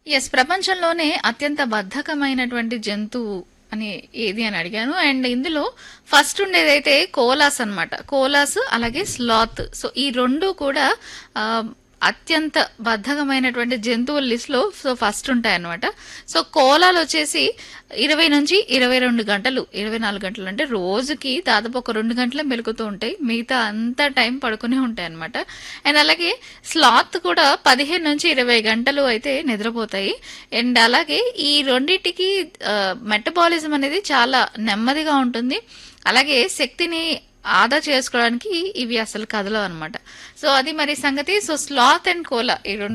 Yes. ప్రపంచంలోనే అత్యంత బద్ధకమైనటువంటి జంతువు అని ఏది అని అడిగాను. అండ్ ఇందులో ఫస్ట్ ఉండేదైతే కోలాస్ అన్నమాట. కోలాస్ అలాగే స్లాత్. సో ఈ 2 కూడా ఆహ్, అత్యంత బద్ధకమైనటువంటి జంతువుల లిస్ట్‌లో సో ఫస్ట్ ఉంటాయన్నమాట. సో కోలాలొచ్చేసి 20-22 గంటలు, 24 గంటలు అంటే రోజుకి దాదాపు ఒక 2 గంటలే మెలుకుతూ ఉంటాయి. మిగతా అంతా టైం పడుకునే ఉంటాయన్నమాట. అండ్ అలాగే స్లాత్ కూడా 15-20 గంటలు అయితే నిద్రపోతాయి. అండ్ అలాగే ఈ రెండిటికి ఆహ్, మెటబాలిజం అనేది చాలా నెమ్మదిగా ఉంటుంది. అలాగే శక్తిని ఆదా చేసుకోవడానికి ఇవి అసలు కదలవన్నమాట. సో అది మరి సంగతి. సో స్లాత్ అండ్ కోలా ఈ 2